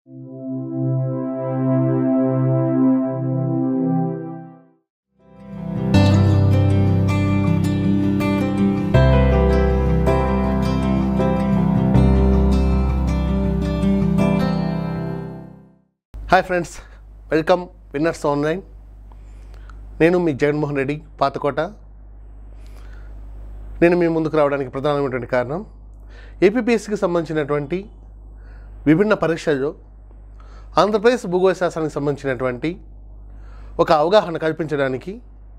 hi friends welcome winners online నేను మీ జగన్మోహన్ రెడ్డి పాతకోట నేను మీ ముందుకు రావడానికి ప్రధానమైనటువంటి కారణం ఏపీపీఎస్సికి సంబంధించినటువంటి విభిన్న పరీక్షల్లో ఆంధ్రప్రదేశ్ భూగోళ శాస్త్రానికి సంబంధించినటువంటి ఒక అవగాహన కల్పించడానికి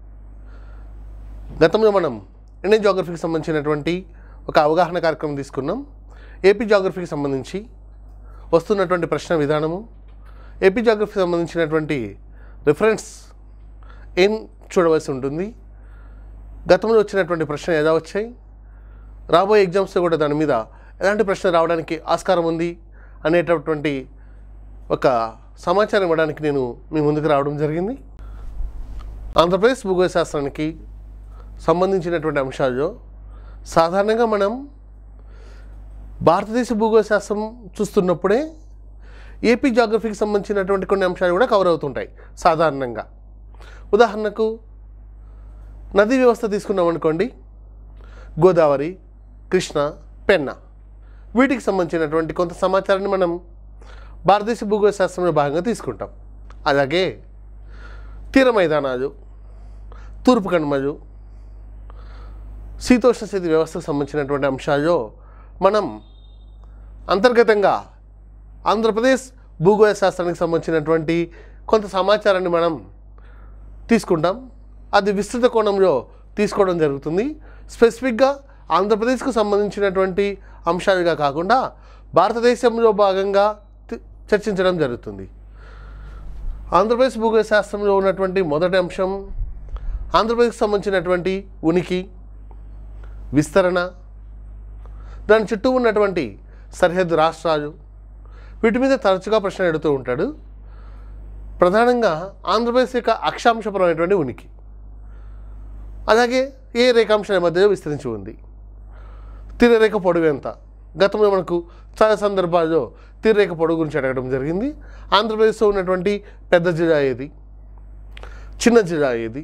గతంలో మనం ఇండియన్ జాగ్రఫీకి సంబంధించినటువంటి ఒక అవగాహన కార్యక్రమం తీసుకున్నాం ఏపీ జాగ్రఫీకి సంబంధించి వస్తున్నటువంటి ప్రశ్న విధానము ఏపీ జాగ్రఫీకి సంబంధించినటువంటి రిఫరెన్స్ ఏం చూడవలసి ఉంటుంది గతంలో వచ్చినటువంటి ప్రశ్న ఎలా వచ్చాయి రాబోయే ఎగ్జామ్స్లో కూడా దాని మీద ఎలాంటి ప్రశ్న రావడానికి ఆస్కారం ఉంది అనేటటువంటి ఒక సమాచారం ఇవ్వడానికి నేను మీ ముందుకు రావడం జరిగింది ఆంధ్రప్రదేశ్ భూగోళ శాస్త్రానికి సంబంధించినటువంటి అంశాల్లో సాధారణంగా మనం భారతదేశ భూగోళ శాస్త్రం చూస్తున్నప్పుడే ఏపీ జాగ్రఫీకి సంబంధించినటువంటి కొన్ని అంశాలు కూడా కవర్ అవుతుంటాయి సాధారణంగా ఉదాహరణకు నదీ వ్యవస్థ తీసుకున్నాం అనుకోండి గోదావరి కృష్ణ పెన్న వీటికి సంబంధించినటువంటి కొంత సమాచారాన్ని మనం భారతదేశ భూగోళ శాస్త్రంలో భాగంగా తీసుకుంటాం అలాగే తీర మైదానాలు తూర్పు కనుమలు శీతోష్ణ స్థితి వ్యవస్థకు సంబంధించినటువంటి అంశాల్లో మనం అంతర్గతంగా ఆంధ్రప్రదేశ్ భూగోళ శాస్త్రానికి సంబంధించినటువంటి కొంత సమాచారాన్ని మనం తీసుకుంటాం అది విస్తృత కోణంలో తీసుకోవడం జరుగుతుంది స్పెసిఫిక్గా ఆంధ్రప్రదేశ్కు సంబంధించినటువంటి అంశాలుగా కాకుండా భారతదేశంలో భాగంగా తి- చర్చించడం జరుగుతుంది ఆంధ్రప్రదేశ్ భూగోళ శాస్త్రంలో ఉన్నటువంటి మొదటి అంశం ఆంధ్రప్రదేశ్కి సంబంధించినటువంటి ఉనికి విస్తరణ దాని చుట్టూ ఉన్నటువంటి సరిహద్దు రాష్ట్రాలు వీటి మీద తరచుగా ప్రశ్న అడుగుతూ ఉంటాడు ప్రధానంగా ఆంధ్రప్రదేశ్ యొక్క అక్షాంశపరమైనటువంటి ఉనికి అలాగే ఏ రేఖాంశాల మధ్యలో విస్తరించి ఉంది తీరరేఖ పొడవు ఎంత గతంలో మనకు చాలా సందర్భాల్లో తీరరేఖ పొడవు గురించి అడగడం జరిగింది ఆంధ్రప్రదేశ్లో ఉన్నటువంటి పెద్ద జిల్లా ఏది చిన్న జిల్లా ఏది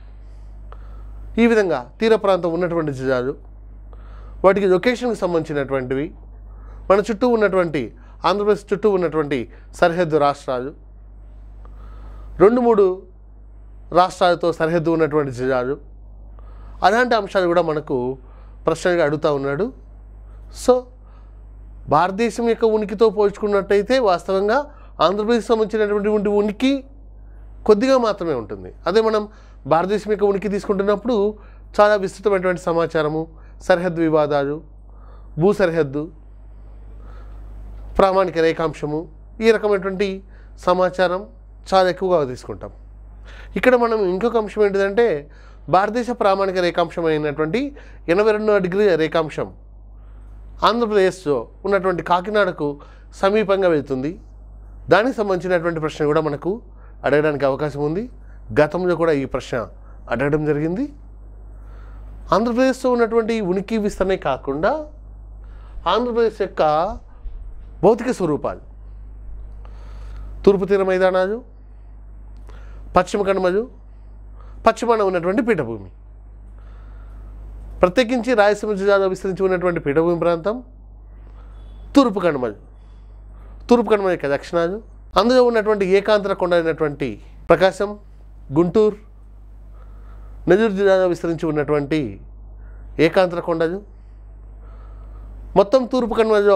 ఈ విధంగా తీర ప్రాంతం ఉన్నటువంటి జిల్లాలు వాటికి లొకేషన్కి సంబంధించినటువంటివి మన చుట్టూ ఉన్నటువంటి ఆంధ్రప్రదేశ్ చుట్టూ ఉన్నటువంటి సరిహద్దు రాష్ట్రాలు రెండు మూడు రాష్ట్రాలతో సరిహద్దు ఉన్నటువంటి జిల్లాలు అలాంటి అంశాలు కూడా మనకు ప్రశ్నగా అడుగుతూ ఉన్నాడు సో భారతదేశం యొక్క ఉనికితో పోల్చుకున్నట్టయితే వాస్తవంగా ఆంధ్రప్రదేశ్ సంబంధించినటువంటి ఉనికి కొద్దిగా మాత్రమే ఉంటుంది అదే మనం భారతదేశం యొక్క ఉనికి తీసుకుంటున్నప్పుడు చాలా విస్తృతమైనటువంటి సమాచారము సరిహద్దు వివాదాలు భూ సరిహద్దు ప్రామాణిక రేఖాంశము ఈ రకమైనటువంటి సమాచారం చాలా ఎక్కువగా తీసుకుంటాం ఇక్కడ మనం ఇంకొక అంశం ఏంటిదంటే భారతదేశ ప్రామాణిక రేఖాంశం అయినటువంటి ఎనభై రెండవ డిగ్రీ రేఖాంశం ఆంధ్రప్రదేశ్లో ఉన్నటువంటి కాకినాడకు సమీపంగా వెళ్తుంది దానికి సంబంధించినటువంటి ప్రశ్న కూడా మనకు అడగడానికి అవకాశం ఉంది గతంలో కూడా ఈ ప్రశ్న అడగడం జరిగింది ఆంధ్రప్రదేశ్లో ఉన్నటువంటి ఉనికి విస్తరణ కాకుండా ఆంధ్రప్రదేశ్ యొక్క భౌతిక స్వరూపాలు తూర్పు తీర మైదానాలు పశ్చిమ కనుమలు పశ్చిమాన ఉన్నటువంటి పీఠభూమి ప్రత్యేకించి రాయలసీమ జిల్లాలో విస్తరించి ఉన్నటువంటి పీఠభూమి ప్రాంతం తూర్పు కనుమలు తూర్పు కనుమల యొక్క దక్షిణాలు అందులో ఉన్నటువంటి ఏకాంతర కొండ అయినటువంటి ప్రకాశం గుంటూరు నెల్లూరు జిల్లాలో విస్తరించి ఉన్నటువంటి ఏకాంతర కొండలు మొత్తం తూర్పు కనుమలలో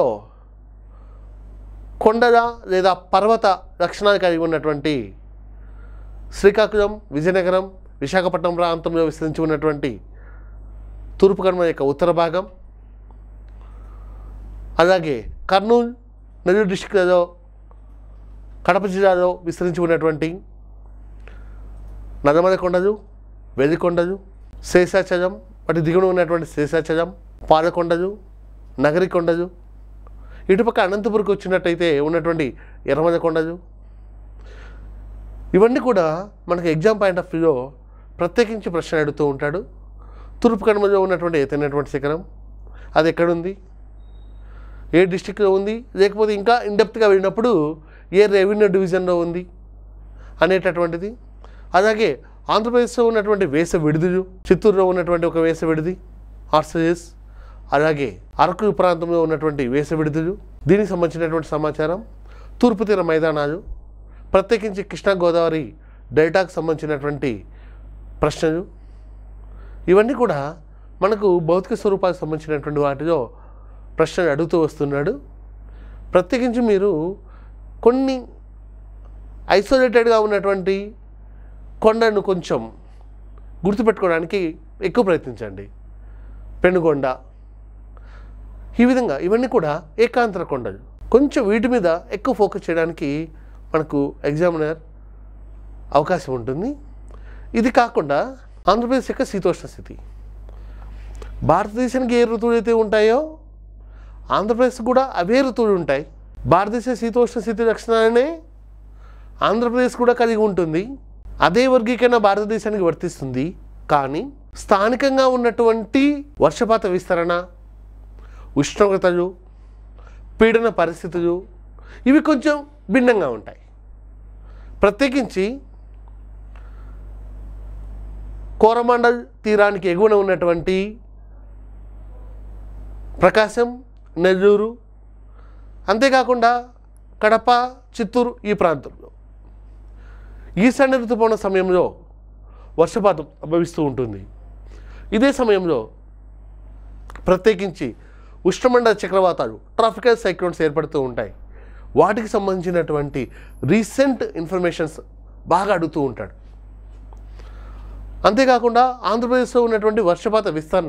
కొండల లేదా పర్వత లక్షణాలు కలిగి ఉన్నటువంటి శ్రీకాకుళం విజయనగరం విశాఖపట్నం ప్రాంతంలో విస్తరించి ఉన్నటువంటి తూర్పు కనుమ యొక్క ఉత్తర భాగం అలాగే కర్నూలు నెల్లూరు డిస్టిక్లలో కడప జిల్లాలో విస్తరించి ఉన్నటువంటి నల్లమల కొండలు వెలికొండలు శేషాచలం వాటి దిగువన ఉన్నటువంటి శేషాచలం పాలకొండలు నగరి కొండలు ఇటుపక్క అనంతపురికి వచ్చినట్టయితే ఉన్నటువంటి ఎర్రమల కొండలు ఇవన్నీ కూడా మనకి ఎగ్జామ్ పాయింట్ ఆఫ్ వ్యూలో ప్రత్యేకించి ప్రశ్న అడుగుతూ ఉంటాడు తూర్పు కనుమలో ఉన్నటువంటి ఎత్తైనటువంటి శిఖరం అది ఎక్కడుంది ఏ డిస్టిక్లో ఉంది లేకపోతే ఇంకా ఇండెప్త్గా వెళ్ళినప్పుడు ఏ రెవెన్యూ డివిజన్లో ఉంది అనేటటువంటిది అలాగే ఆంధ్రప్రదేశ్లో ఉన్నటువంటి వేస విడుదలు చిత్తూరులో ఉన్నటువంటి ఒక వేస విడిది ఆర్సెస్ అలాగే అరకు ప్రాంతంలో ఉన్నటువంటి వేస విడుదలు దీనికి సంబంధించినటువంటి సమాచారం తూర్పు తీర మైదానాలు ప్రత్యేకించి కృష్ణా గోదావరి డెల్టాకు సంబంధించినటువంటి ప్రశ్నలు ఇవన్నీ కూడా మనకు భౌతిక స్వరూపాలకు సంబంధించినటువంటి వాటిలో ప్రశ్నలు అడుగుతూ వస్తున్నాడు ప్రత్యేకించి మీరు కొన్ని ఐసోలేటెడ్గా ఉన్నటువంటి కొండను కొంచెం గుర్తుపెట్టుకోవడానికి ఎక్కువ ప్రయత్నించండి పెనుగొండ ఈ విధంగా ఇవన్నీ కూడా ఏకాంతర కొండలు కొంచెం వీటి మీద ఎక్కువ ఫోకస్ చేయడానికి మనకు ఎగ్జామినర్ అవకాశం ఉంటుంది ఇది కాకుండా ఆంధ్రప్రదేశ్ యొక్క శీతోష్ణ స్థితి భారతదేశానికి ఏ ఋతువులు అయితే ఉంటాయో ఆంధ్రప్రదేశ్ కూడా అవే ఋతువులు ఉంటాయి భారతదేశ శీతోష్ణ స్థితి లక్షణాలనే ఆంధ్రప్రదేశ్ కూడా కలిగి ఉంటుంది అదే వర్గీకరణ భారతదేశానికి వర్తిస్తుంది కానీ స్థానికంగా ఉన్నటువంటి వర్షపాత విస్తరణ ఉష్ణోగ్రతలు పీడన పరిస్థితులు ఇవి కొంచెం భిన్నంగా ఉంటాయి ప్రత్యేకించి కోరమండల్ తీరానికి ఎగువన ఉన్నటువంటి ప్రకాశం నెల్లూరు అంతేకాకుండా కడప చిత్తూరు ఈ ప్రాంతంలో ఈశాన్య ఋతుపవన సమయంలో వర్షపాతం సంభవిస్తూ ఉంటుంది ఇదే సమయంలో ప్రత్యేకించి ఉష్ణమండల చక్రవాతాలు ట్రాఫికల్ సైక్లోన్స్ ఏర్పడుతూ ఉంటాయి వాటికి సంబంధించినటువంటి రీసెంట్ ఇన్ఫర్మేషన్స్ బాగా అడుగుతూ ఉంటాడు అంతేకాకుండా ఆంధ్రప్రదేశ్లో ఉన్నటువంటి వర్షపాత విస్తరణ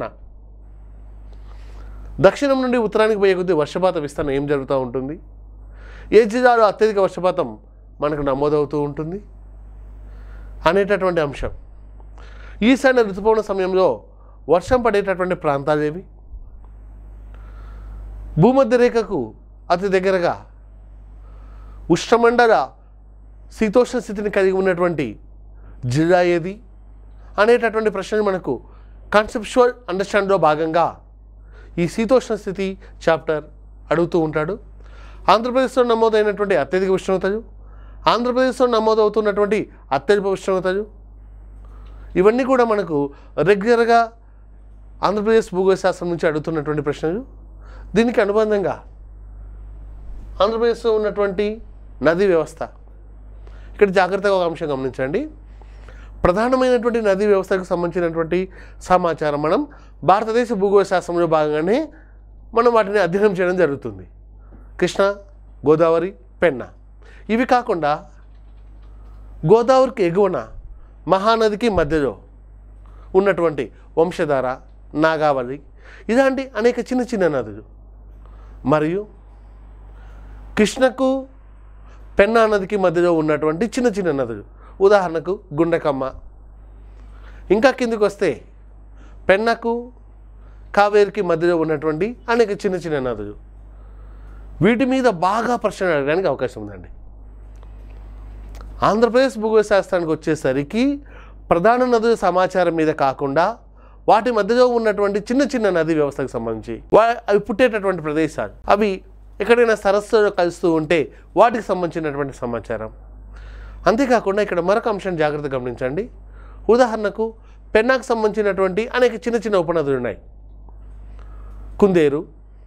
దక్షిణం నుండి ఉత్తరానికి పోయే కొద్దీ వర్షపాత విస్తరణ ఏం జరుగుతూ ఉంటుంది ఏ జిల్లాలో అత్యధిక వర్షపాతం మనకు నమోదవుతూ ఉంటుంది అనేటటువంటి అంశం ఈశాన్య ఋతుపవన సమయంలో వర్షం పడేటటువంటి ప్రాంతాలు ఏవి భూమధ్య రేఖకు అతి దగ్గరగా ఉష్ణమండల శీతోష్ణ స్థితిని కలిగి ఉన్నటువంటి జిల్లా ఏది అనేటటువంటి ప్రశ్నలు మనకు కాన్సెప్చువల్ అండర్స్టాండ్లో భాగంగా ఈ శీతోష్ణ స్థితి చాప్టర్ అడుగుతూ ఉంటాడు ఆంధ్రప్రదేశ్లో నమోదైనటువంటి అత్యధిక ఉష్ణోగ్రతలు ఆంధ్రప్రదేశ్లో నమోదవుతున్నటువంటి అత్యల్ప ఉష్ణోగ్రతలు ఇవన్నీ కూడా మనకు రెగ్యులర్గా ఆంధ్రప్రదేశ్ భూగోళ శాస్త్రం నుంచి అడుగుతున్నటువంటి ప్రశ్నలు దీనికి అనుబంధంగా ఆంధ్రప్రదేశ్లో ఉన్నటువంటి నదీ వ్యవస్థ ఇక్కడ జాగ్రత్తగా ఒక అంశం గమనించండి ప్రధానమైనటువంటి నదీ వ్యవస్థకు సంబంధించినటువంటి సమాచారం మనం భారతదేశ భూగోళ శాస్త్రంలో భాగంగానే మనం వాటిని అధ్యయనం చేయడం జరుగుతుంది కృష్ణ గోదావరి పెన్న ఇవి కాకుండా గోదావరికి ఎగువన మహానదికి మధ్యలో ఉన్నటువంటి వంశధార నాగావళి ఇలాంటి అనేక చిన్న చిన్న నదులు మరియు కృష్ణకు పెన్నా నదికి మధ్యలో ఉన్నటువంటి చిన్న చిన్న నదులు ఉదాహరణకు గుండకమ్మ ఇంకా కిందికి వస్తే పెన్నకు కావేరికి మధ్యలో ఉన్నటువంటి అనేక చిన్న చిన్న నదులు వీటి మీద బాగా ప్రశ్న అడగడానికి అవకాశం ఉందండి ఆంధ్రప్రదేశ్ భూగోళ శాస్త్రానికి వచ్చేసరికి ప్రధాన నదుల సమాచారం మీద కాకుండా వాటి మధ్యలో ఉన్నటువంటి చిన్న చిన్న నది వ్యవస్థకు సంబంధించి వా- అవి పుట్టేటటువంటి ప్రదేశాలు అవి ఎక్కడైనా సరస్సులో కలుస్తూ ఉంటే వాటికి సంబంధించినటువంటి సమాచారం అంతేకాకుండా ఇక్కడ మరొక అంశాన్ని జాగ్రత్తగా గమనించండి ఉదాహరణకు పెన్నాకు సంబంధించినటువంటి అనేక చిన్న చిన్న ఉపనదులు ఉన్నాయి కుందేరు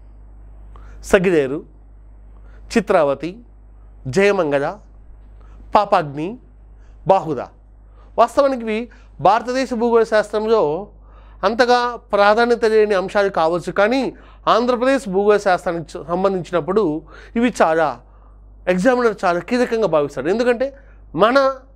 సగిలేరు చిత్రావతి జయమంగళ పాపాగ్ని బాహుద వాస్తవానికి ఇవి భారతదేశ భూగోళ శాస్త్రంలో అంతగా ప్రాధాన్యత లేని అంశాలు కావచ్చు కానీ ఆంధ్రప్రదేశ్ భూగోళ శాస్త్రానికి చ- సంబంధించినప్పుడు ఇవి చాలా ఎగ్జామినర్ చాలా కీలకంగా భావిస్తాడు ఎందుకంటే మన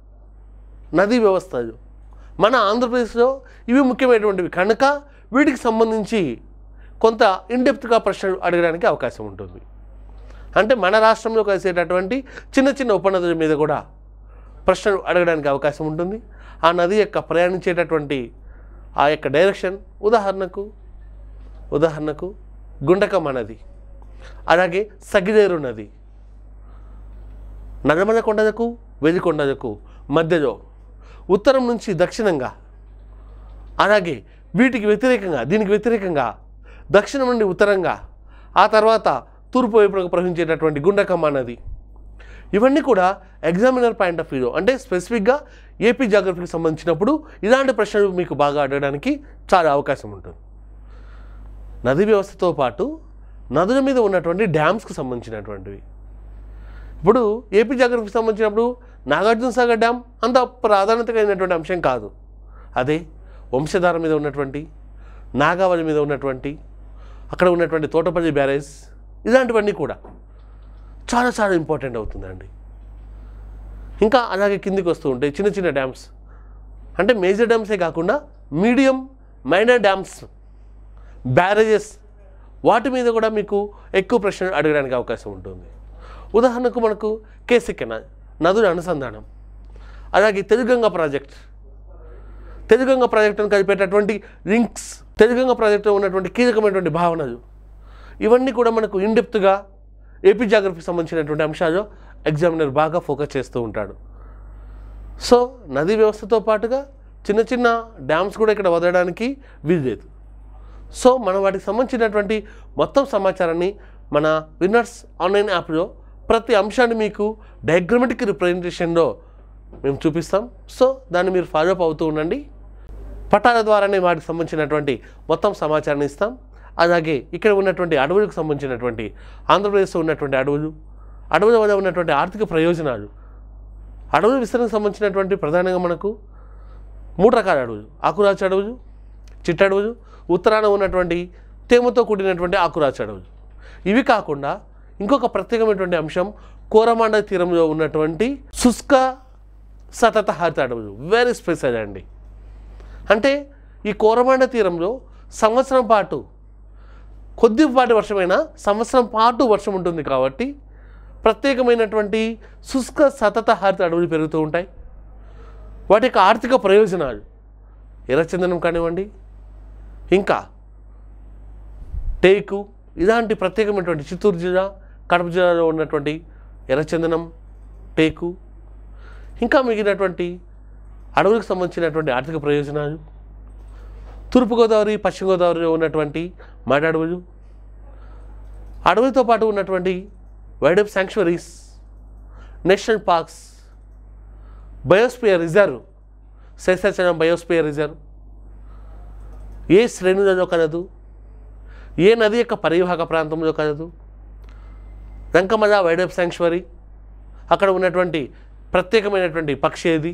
నదీ వ్యవస్థలు మన ఆంధ్రప్రదేశ్లో ఇవి ముఖ్యమైనటువంటివి కనుక వీటికి సంబంధించి కొంత ఇన్డెప్త్గా ప్రశ్నలు అడగడానికి అవకాశం ఉంటుంది అంటే మన రాష్ట్రంలో కలిసేటటువంటి చిన్న చిన్న ఉపనదుల మీద కూడా ప్రశ్నలు అడగడానికి అవకాశం ఉంటుంది ఆ నది యొక్క ప్రయాణించేటటువంటి ఆ యొక్క డైరెక్షన్ ఉదాహరణకు ఉదాహరణకు గుండకమ్మ నది అలాగే సగిలేరు నది నల్లమల కొండలకు వెలికొండలకు మధ్యలో ఉత్తరం నుంచి దక్షిణంగా అలాగే వీటికి వ్యతిరేకంగా దీనికి వ్యతిరేకంగా దక్షిణం నుండి ఉత్తరంగా ఆ తర్వాత తూర్పు వైపునకు ప్రవహించేటటువంటి గుండకమ్మ నది ఇవన్నీ కూడా ఎగ్జామినర్ పాయింట్ ఆఫ్ వ్యూ అంటే స్పెసిఫిక్గా ఏపీ జాగ్రఫీకి సంబంధించినప్పుడు ఇలాంటి ప్రశ్నలు మీకు బాగా అడగడానికి చాలా అవకాశం ఉంటుంది నది వ్యవస్థతో పాటు నదుల మీద ఉన్నటువంటి డ్యామ్స్కి సంబంధించినటువంటివి ఇప్పుడు ఏపీ జాగ్రఫీకి సంబంధించినప్పుడు నాగార్జున సాగర్ డ్యామ్ అంత ప్రాధాన్యత కలిగినటువంటి అంశం కాదు అదే వంశధార మీద ఉన్నటువంటి నాగావళి మీద ఉన్నటువంటి అక్కడ ఉన్నటువంటి తోటపల్లి బ్యారేజ్ ఇలాంటివన్నీ కూడా చాలా చాలా ఇంపార్టెంట్ అవుతుందండి ఇంకా అలాగే కిందికి వస్తూ ఉంటాయి చిన్న చిన్న డ్యామ్స్ అంటే మేజర్ డ్యామ్సే కాకుండా మీడియం మైనర్ డ్యామ్స్ బ్యారేజెస్ వాటి మీద కూడా మీకు ఎక్కువ ప్రశ్నలు అడగడానికి అవకాశం ఉంటుంది ఉదాహరణకు మనకు కేసీ కెనాల్ నదుల అనుసంధానం అలాగే తెలుగంగ ప్రాజెక్ట్ తెలుగంగ ప్రాజెక్టును కలిపేటటువంటి లింక్స్ తెలుగంగ ప్రాజెక్టులో ఉన్నటువంటి కీలకమైనటువంటి భావనలు ఇవన్నీ కూడా మనకు ఇన్డెప్త్గా ఏపీ జాగ్రఫీకి సంబంధించినటువంటి అంశాలు ఎగ్జామినర్ బాగా ఫోకస్ చేస్తూ ఉంటాడు సో నదీ వ్యవస్థతో పాటుగా చిన్న చిన్న డ్యామ్స్ కూడా ఇక్కడ వదలడానికి వీల్లేదు సో మనం వాటికి సంబంధించినటువంటి మొత్తం సమాచారాన్ని మన విన్నర్స్ ఆన్లైన్ యాప్లో ప్రతి అంశాన్ని మీకు డయాగ్రమెటిక్ రిప్రజెంటేషన్లో మేము చూపిస్తాం సో దాన్ని మీరు ఫాలో అప్ అవుతూ ఉండండి పటాల ద్వారానే వాటికి సంబంధించినటువంటి మొత్తం సమాచారాన్ని ఇస్తాం అలాగే ఇక్కడ ఉన్నటువంటి అడవులకు సంబంధించినటువంటి ఆంధ్రప్రదేశ్లో ఉన్నటువంటి అడవులు అడవుల వల్ల ఉన్నటువంటి ఆర్థిక ప్రయోజనాలు అడవుల విస్తరణకు సంబంధించినటువంటి ప్రధానంగా మనకు మూడు రకాల అడవులు ఆకురాచ అడవులు చిట్టడవులు ఉత్తరాన ఉన్నటువంటి తేమతో కూడినటువంటి ఆకురాచ అడవులు ఇవి కాకుండా ఇంకొక ప్రత్యేకమైనటువంటి అంశం కోరమాండ తీరంలో ఉన్నటువంటి శుష్క సతత హరిత అడవులు వెరీ స్పెషల్ అండి అంటే ఈ కోరమాండ తీరంలో సంవత్సరం పాటు కొద్దిపాటి వర్షమైనా సంవత్సరం పాటు వర్షం ఉంటుంది కాబట్టి ప్రత్యేకమైనటువంటి శుష్క సతత హరిత అడవులు పెరుగుతూ ఉంటాయి వాటి యొక్క ఆర్థిక ప్రయోజనాలు ఎర్రచందనం కానివ్వండి ఇంకా టేకు ఇలాంటి ప్రత్యేకమైనటువంటి చిత్తూరు జిల్లా కడప జిల్లాలో ఉన్నటువంటి ఎర్రచందనం టేకు ఇంకా మిగిలినటువంటి అడవులకు సంబంధించినటువంటి ఆర్థిక ప్రయోజనాలు తూర్పుగోదావరి పశ్చిమ గోదావరిలో ఉన్నటువంటి మడ అడవులు అడవులతో పాటు ఉన్నటువంటి wild life sanctuaries national parks biosphere reserve Seshachalam biosphere reserve ఏ శ్రేణులలో కలదు ఏ నది యొక్క పరివాహక ప్రాంతంలో కలదు రంకమల వైల్డ్ లైఫ్ శాంక్చువరీ అక్కడ ఉన్నటువంటి ప్రత్యేకమైనటువంటి పక్షి ఏది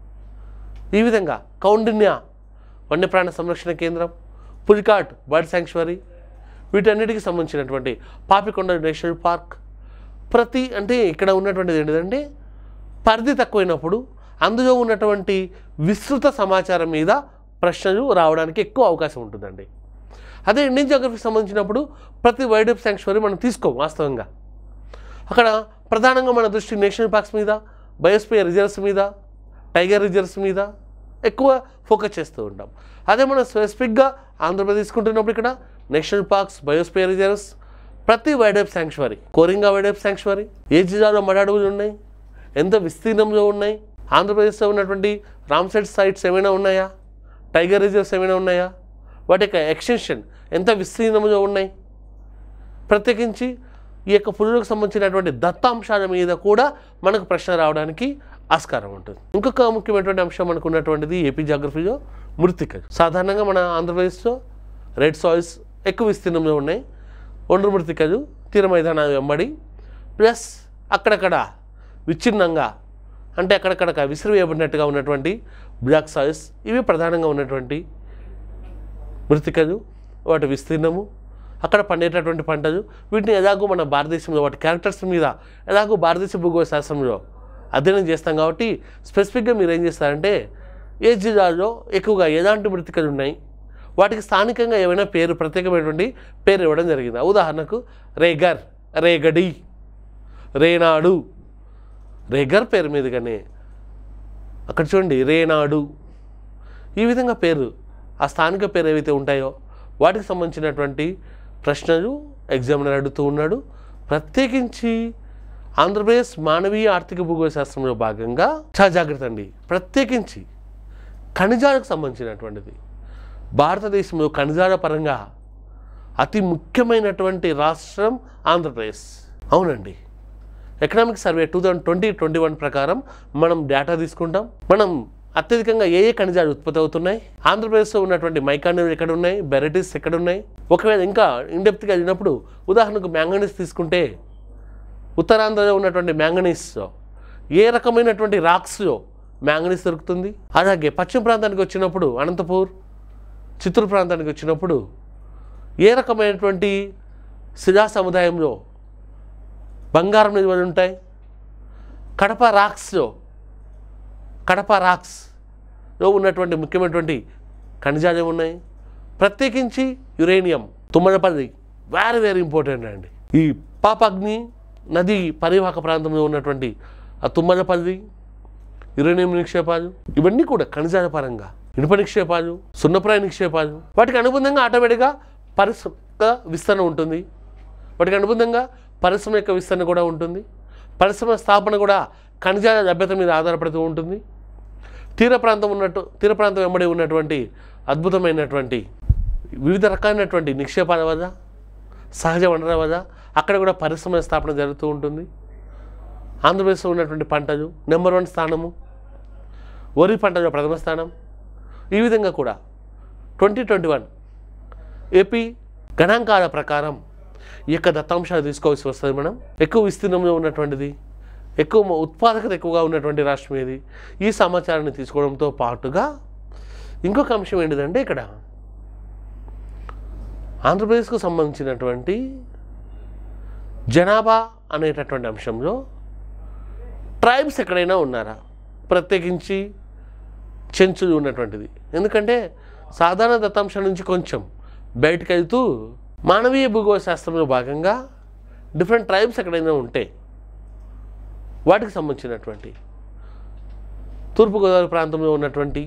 ఈ విధంగా కౌండిన్య వన్యప్రాణ సంరక్షణ కేంద్రం పులికాట్ బర్డ్ శాంక్చువరీ వీటన్నిటికి సంబంధించినటువంటి పాపికొండ నేషనల్ పార్క్ ప్రతి అంటే ఇక్కడ ఉన్నటువంటిది ఏంటిదంటే పరిధి తక్కువైనప్పుడు అందులో ఉన్నటువంటి విస్తృత సమాచారం మీద ప్రశ్నలు రావడానికి ఎక్కువ అవకాశం ఉంటుందండి అదే ఇండియన్ జాగ్రఫీకి సంబంధించినప్పుడు ప్రతి వైల్డ్ లైఫ్ శాంక్చువరీ మనం తీసుకోం వాస్తవంగా అక్కడ ప్రధానంగా మన దృష్టి నేషనల్ పార్క్స్ మీద బయోస్పియర్ రిజర్వ్స్ మీద టైగర్ రిజర్వ్స్ మీద ఎక్కువ ఫోకస్ చేస్తూ ఉంటాం అదే మనం స్పెసిఫిక్గా ఆంధ్రప్రదేశ్ తీసుకుంటున్నప్పుడు ఇక్కడ నేషనల్ పార్క్స్ బయోస్పియర్ రిజర్వ్స్ ప్రతి wild life sanctuary Coringa wild life sanctuary ఏ జిల్లాలో మడ అడవులు ఉన్నాయి ఎంత విస్తీర్ణంలో ఉన్నాయి ఆంధ్రప్రదేశ్లో ఉన్నటువంటి రామ్సెట్ సైట్స్ ఏమైనా ఉన్నాయా టైగర్ రిజర్వ్స్ ఏమైనా ఉన్నాయా వాటి యొక్క ఎక్స్టెన్షన్ ఎంత విస్తీర్ణంలో ఉన్నాయి ప్రత్యేకించి ఈ యొక్క పులులకు సంబంధించినటువంటి దత్తాంశాల మీద కూడా మనకు ప్రశ్న రావడానికి ఆస్కారం ఉంటుంది ఇంకొక ముఖ్యమైనటువంటి అంశం మనకు ఉన్నటువంటిది ఏపీ జాగ్రఫీలో మృతికలు సాధారణంగా మన ఆంధ్రప్రదేశ్లో రెడ్ సాయిల్స్ ఎక్కువ విస్తీర్ణంలో ఉన్నాయి ఒండ్రు మృతికలు తీర మైదానాలు వెంబడి ప్లస్ అక్కడక్కడ విచ్ఛిన్నంగా అంటే అక్కడక్కడ విసిరివేయబడినట్టుగా ఉన్నటువంటి బ్లాక్ సాయిల్స్ ఇవి ప్రధానంగా ఉన్నటువంటి మృతికలు వాటి విస్తీర్ణము అక్కడ పండేటటువంటి పంటలు వీటిని ఎలాగో మన భారతదేశంలో వాటి క్యారెక్టర్స్ మీద ఎలాగో భారతదేశ భూగోళ శాస్త్రంలో అధ్యయనం చేస్తాం కాబట్టి స్పెసిఫిక్గా మీరు ఏం చేస్తారంటే ఏ జిల్లాలో ఎక్కువగా ఎలాంటి మృతికలు ఉన్నాయి వాటికి స్థానికంగా ఏమైనా పేరు ప్రత్యేకమైనటువంటి పేరు ఇవ్వడం జరిగింది ఉదాహరణకు రేగర్ రేగడి రేనాడు రేగర్ పేరు మీదుగానే అక్కడ చూడండి రేనాడు ఈ విధంగా పేరు ఆ స్థానిక పేరు ఏవైతే ఉంటాయో వాటికి సంబంధించినటువంటి ప్రశ్నలు ఎగ్జామినర్ అడుగుతూ ఉన్నాడు ప్రత్యేకించి ఆంధ్రప్రదేశ్ మానవీయ ఆర్థిక భూగోళ శాస్త్రంలో భాగంగా చాలా జాగ్రత్త అండి ప్రత్యేకించి ఖనిజాలకు సంబంధించినటువంటిది భారతదేశంలో ఖనిజాల పరంగా అతి ముఖ్యమైనటువంటి రాష్ట్రం ఆంధ్రప్రదేశ్ అవునండి economic survey two thousand twenty twenty one ప్రకారం మనం డేటా తీసుకుంటాం మనం అత్యధికంగా ఏ ఏ ఖనిజాలు ఉత్పత్తి అవుతున్నాయి ఆంధ్రప్రదేశ్లో ఉన్నటువంటి మైకానీలు ఎక్కడ ఉన్నాయి బెరటీస్ ఎక్కడ ఉన్నాయి ఒకవేళ ఇంకా ఇండెప్త్గా వెళ్ళినప్పుడు ఉదాహరణకు మ్యాంగనీస్ తీసుకుంటే ఉత్తరాంధ్రలో ఉన్నటువంటి మ్యాంగనీస్ ఏ రకమైనటువంటి రాక్స్లో మ్యాంగనీస్ దొరుకుతుంది అలాగే పశ్చిమ ప్రాంతానికి వచ్చినప్పుడు అనంతపూర్ చిత్తూరు ప్రాంతానికి వచ్చినప్పుడు ఏ రకమైనటువంటి శిలా సముదాయంలో బంగారం నిల్వలు ఉంటాయి కడప రాక్స్లో కడప రాక్స్లో ఉన్నటువంటి ముఖ్యమైనటువంటి ఖనిజాలు ఏమున్నాయి ప్రత్యేకించి uranium Tummalapalli very very important అండి ఈ పాపగ్ని నది పరివాహక ప్రాంతంలో ఉన్నటువంటి ఆ తుమ్మలపల్లి యురేనియం నిక్షేపాలు ఇవన్నీ కూడా ఖనిజాల పరంగా ఇనుప నిక్షేపాలు సున్నప్రాయ నిక్షేపాలు వాటికి అనుబంధంగా ఆటోమేటిక్గా పరిశ్రమ యొక్క విస్తరణ ఉంటుంది వాటికి అనుబంధంగా పరిశ్రమ యొక్క విస్తరణ కూడా ఉంటుంది పరిశ్రమ స్థాపన కూడా ఖనిజాల లభ్యత మీద ఆధారపడుతూ ఉంటుంది తీర ప్రాంతం ఉన్నట్టు తీర ప్రాంతం వెంబడి ఉన్నటువంటి అద్భుతమైనటువంటి వివిధ రకాలైనటువంటి నిక్షేపాల వల్ల సహజ వనరుల వల్ల అక్కడ కూడా పరిశ్రమల స్థాపన జరుగుతూ ఉంటుంది ఆంధ్రప్రదేశ్లో ఉన్నటువంటి పంటలు నెంబర్ వన్ స్థానము వరి పంటలో ప్రథమ స్థానం ఈ విధంగా కూడా ట్వంటీ ట్వంటీ వన్ ఏపీ గణాంకాల ప్రకారం ఈ యొక్క దత్తాంశాలు తీసుకోవాల్సి వస్తుంది మనం ఎక్కువ విస్తీర్ణంలో ఉన్నటువంటిది ఎక్కువ మ- ఉత్పాదకత ఎక్కువగా ఉన్నటువంటి రాష్ట్రం ఏది ఈ సమాచారాన్ని తీసుకోవడంతో పాటుగా ఇంకొక అంశం ఏంటిదంటే ఇక్కడ ఆంధ్రప్రదేశ్కు సంబంధించినటువంటి జనాభా అనేటటువంటి అంశంలో ట్రైబ్స్ ఎక్కడైనా ఉన్నారా ప్రత్యేకించి చెంచులు ఉన్నటువంటిది ఎందుకంటే సాధారణ దత్తాంశం నుంచి కొంచెం బయటకు వెళ్తూ మానవీయ భూగోళ శాస్త్రంలో భాగంగా డిఫరెంట్ ట్రైబ్స్ ఎక్కడైనా ఉంటే వాటికి సంబంధించినటువంటి తూర్పుగోదావరి ప్రాంతంలో ఉన్నటువంటి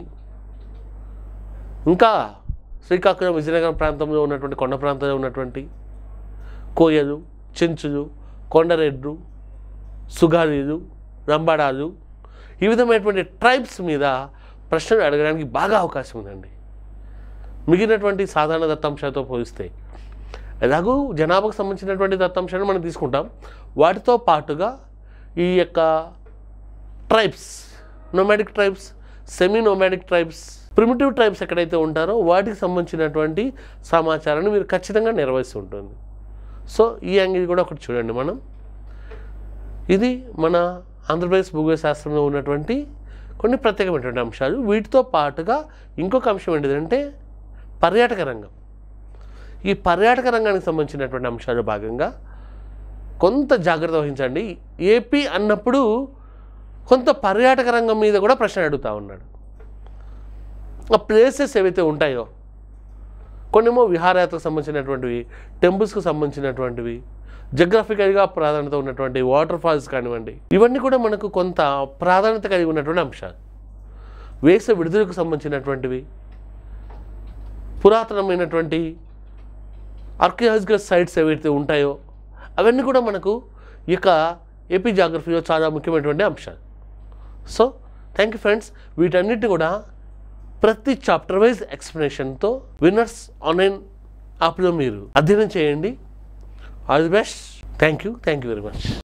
ఇంకా శ్రీకాకుళం విజయనగరం ప్రాంతంలో ఉన్నటువంటి కొండ ప్రాంతంలో ఉన్నటువంటి కోయలు చెంచులు కొండరెడ్లు సుగాలీలు రంబాడాలు ఈ విధమైనటువంటి ట్రైబ్స్ మీద ప్రశ్నలు అడగడానికి బాగా అవకాశం ఉందండి మిగిలినటువంటి సాధారణ దత్తాంశాలతో పోలిస్తే ఎలాగూ జనాభాకు సంబంధించినటువంటి దత్తాంశాన్ని మనం తీసుకుంటాం వాటితో పాటుగా ఈ యొక్క tribes nomadic tribes semi nomadic tribes primitive tribes ఎక్కడైతే ఉంటారో వాటికి సంబంధించినటువంటి సమాచారాన్ని మీరు ఖచ్చితంగా నిర్వహిస్తూ ఉంటుంది సో ఈ యాంగిల్ కూడా ఒకటి చూడండి మనం ఇది మన ఆంధ్రప్రదేశ్ భూగోళ శాస్త్రంలో ఉన్నటువంటి కొన్ని ప్రత్యేకమైనటువంటి అంశాలు వీటితో పాటుగా ఇంకొక అంశం ఏంటిదంటే పర్యాటక రంగం ఈ పర్యాటక రంగానికి సంబంధించినటువంటి అంశాలు భాగంగా కొంత జాగ్రత్త వహించండి ఏపీ అన్నప్పుడు కొంత పర్యాటక రంగం మీద కూడా ప్రశ్న అడుగుతూ ఉన్నాడు ఆ ప్లేసెస్ ఏవైతే ఉంటాయో కొన్నేమో విహారయాత్రకు సంబంధించినటువంటివి టెంపుల్స్కి సంబంధించినటువంటివి జగ్రఫికల్గా ప్రాధాన్యత ఉన్నటువంటి వాటర్ ఫాల్స్ కానివ్వండి ఇవన్నీ కూడా మనకు కొంత ప్రాధాన్యత కలిగి ఉన్నటువంటి అంశాలు వేస విడుదలకు సంబంధించినటువంటివి పురాతనమైనటువంటి ఆర్కియాలజికల్ సైట్స్ ఏవైతే ఉంటాయో అవన్నీ కూడా మనకు ఈ యొక్క ఏపీ జాగ్రఫీలో చాలా ముఖ్యమైనటువంటి అంశాలు సో థ్యాంక్ యూ ఫ్రెండ్స్ వీటన్నిటిని కూడా ప్రతి చాప్టర్ వైజ్ ఎక్స్ప్లెనేషన్తో విన్నర్స్ ఆన్లైన్ యాప్లో మీరు అధ్యయనం చేయండి all the best thank you thank you very much